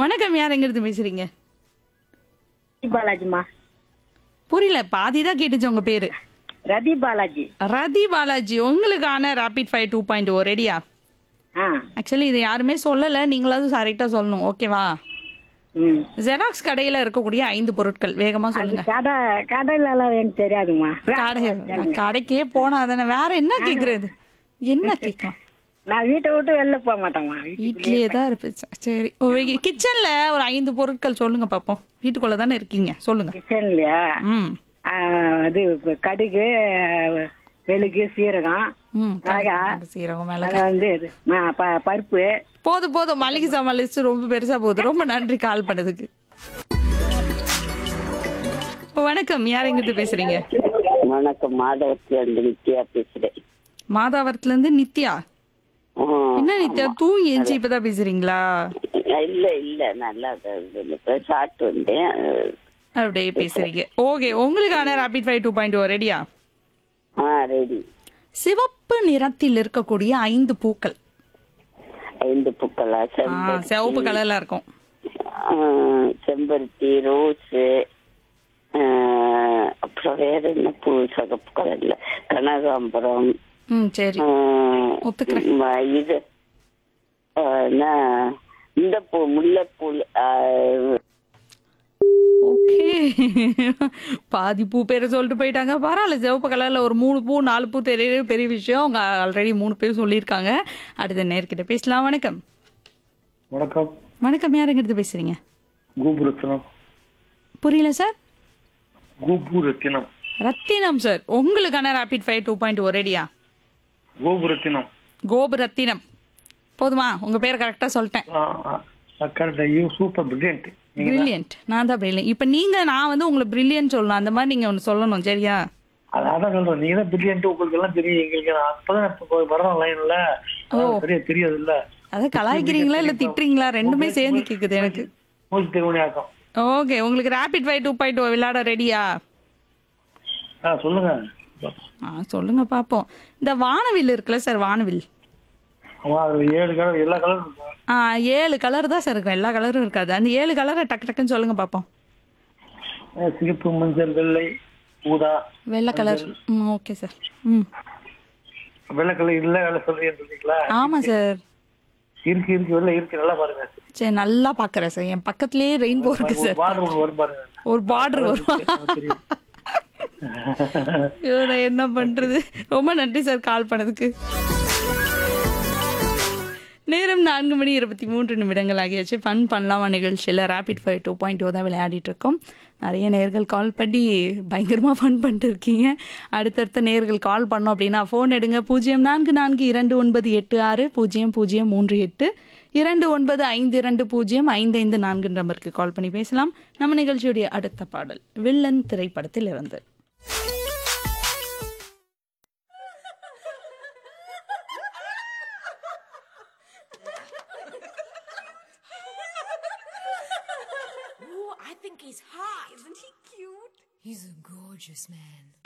வணக்கம் யார் எங்கிருந்து பேசுறீங்க பாலாஜிமா புரியல பாதி தான் கேட்டுச்சு உங்க பேரு ரதி பாலாஜி ரதி பாலாஜி உங்களுக்கான rapid five two point O ரெடியா ஆ ஆக்சுவலி இது யாருமே சொல்லல நீங்களாவது கரெக்டா சொல்லணும் ஓகேவா ம் ஜெராக்ஸ் கடையில இருக்கக்கூடிய ஐந்து பொருட்கள் வேகமா அது சொல்லுங்க கடை கடையில எல்லாம் எனக்கு தெரியாதுமா கடை கடைக்கே போனாதானே வேற என்ன கேக்குறது என்ன கேட்கலாம் நான் வீட்டை விட்டு வெளில போக மாட்டேம்மா வீட்லயே தான் இருப்பேன் சரி கிச்சன்ல ஒரு ஐந்து பொருட்கள் சொல்லுங்க பாப்போம் வீட்டுக்குள்ள தானே இருக்கீங்க சொல்லுங்க கிச்சன்லயா ம் அது இப்ப கடுகு வெளுகு சீரகம் ம் மிளகா சீரகம் மிளகா அது வந்து இது, ஆ, ப- பருப்பு போதும் போதும் மளிகை சாமான் லிஸ்ட் ரொம்ப பெருசா போகுது ரொம்ப நன்றி கால் பண்ணதுக்கு வணக்கம் யார் எங்கிருந்து பேசுறீங்க வணக்கம் மாதவத்துல இருந்து நித்யா பேசுறேன் மாதாவரத்துல இருந்து நித்யா ஆ, என்ன நித்யா தூங்கி எஞ்சி இப்பதான் பேசுறீங்களா இல்ல இல்ல நல்லா சாப்பிட்டு வந்தேன் அப்படியே பேசுறீங்க ஓகே உங்களுக்கான rapid five two point O ரெடியா ஆ ரெடி சிவப்பு நிறத்தில் இருக்கக்கூடிய ஐந்து பூக்கள் ஐந்து பூக்களா ஆ, செம்பருத்தி சிவப்பு கலர்ல இருக்கும் ஆ, செம்பருத்தி ரோஸு ஆ, அப்புறம் வேற என்ன பூ சிகப்பு கலர்ல கனகாம்பரம் ம் சரி ஆ, ஒத்துக்கிறேன். ம- இது ஆ, என்ன, இந்த பூ முல்லைப்பூ ஆ, ஓகே பாதி பூ பேரை சொல்லிட்டு போயிட்டாங்க பரவாயில்ல சிவப்பு கலர்ல ஒரு மூணு பூ நாலு பூ தெரிய பெரிய விஷயம் அவங்க ஆல்ரெடி மூணு பேர் சொல்லியிருக்காங்க அடுத்த நேர்கிட்ட பேசலாம் வணக்கம் வணக்கம் வணக்கம் யாருங்கிறது பேசுறீங்க கோபுரத்தினம் புரியல சார் கோபுரத்தினம் ரத்தினம் சார் உங்களுக்கான rapid five two point O ரெடியா கோபுரத்தினம் கோபு ரத்தினம் போதுமா உங்க பேர் கரெக்டா சொல்லிட்டேன் correct you super brilliant brilliant நான் தான் பிரில்லியன்ட் இப்போ நீங்க நான் வந்து உங்களை பிரில்லியன்ட் சொல்லணும் அந்த மாதிரி நீங்க ஒன்று சொல்லணும் சரியா அதான் சொல்றேன் நீங்க தான் பிரில்லியன்ட் உங்களுக்கு எல்லாம் தெரியும் எங்களுக்கு நான் அப்பதான் இப்போ வரணும் லைன்ல சரியா தெரியாது இல்ல அதை கலாய்க்கிறீங்களா இல்ல திட்டுறீங்களா ரெண்டுமே சேர்ந்து கேக்குது எனக்கு மூச்சு திருமணி ஆக்கம் ஓகே உங்களுக்கு rapid five two point O விளையாட ரெடியா ஆ சொல்லுங்க ஆ சொல்லுங்க பாப்போம் இந்த வானவில் இருக்குல்ல சார் வானவில் ஆமா அது ஏழு கலர் எல்லா கலரும் இருக்கும் ஆ ஏழு கலர் தான் சார் இருக்கும் எல்லா கலரும் இருக்காது அந்த ஏழு கலரை டக்கு டக்குன்னு சொல்லுங்க பாப்போம் ஆ, சிகப்பு மஞ்சள் வெள்ளை ஊதா வெள்ளை கலர் ம் ஓகே சார் ம் வெள்ளை கலர் இல்ல வெள்ளை சொல்றீங்கன்னு சொல்றீங்களா ஆமா சார் இருக்கு இருக்கு வெள்ளை இருக்கு நல்லா பாருங்க சரி நல்லா பாக்குறேன் சார் என் பக்கத்துலயே ரெயின்போ இருக்கு ஒரு சார் பார்டர் ஒன்று வரும் பாருங்க ஒரு பார்டர் வரும் தெரியும் ஐயோ, நான் என்ன பண்றது ரொம்ப நன்றி சார் கால் பண்ணதுக்கு நேரம் நான்கு மணி இருபத்தி மூன்று நிமிடங்கள் ஆகியாச்சு ஃபன் பண்ணலாமா நிகழ்ச்சியில் rapid five two point two தான் விளையாடிட்டு இருக்கோம் நிறைய நேர்கள் கால் பண்ணி பயங்கரமாக ஃபன் பண்ணிட்டு இருக்கீங்க அடுத்தடுத்த நேர்கள் கால் பண்ணோம் அப்படின்னா ஃபோன் எடுங்க பூஜ்ஜியம் நான்கு நான்கு இரண்டு ஒன்பது எட்டு ஆறு பூஜ்ஜியம் பூஜ்ஜியம் மூன்று எட்டு இரண்டு ஒன்பது ஐந்து இரண்டு பூஜ்ஜியம் ஐந்து ஐந்து நான்கு நம்பருக்கு கால் பண்ணி பேசலாம் நம்ம நிகழ்ச்சியுடைய அடுத்த பாடல் வில்லன் திரைப்படத்தில் இருந்து Ooh, I think he's hot. Isn't he cute? He's a gorgeous man.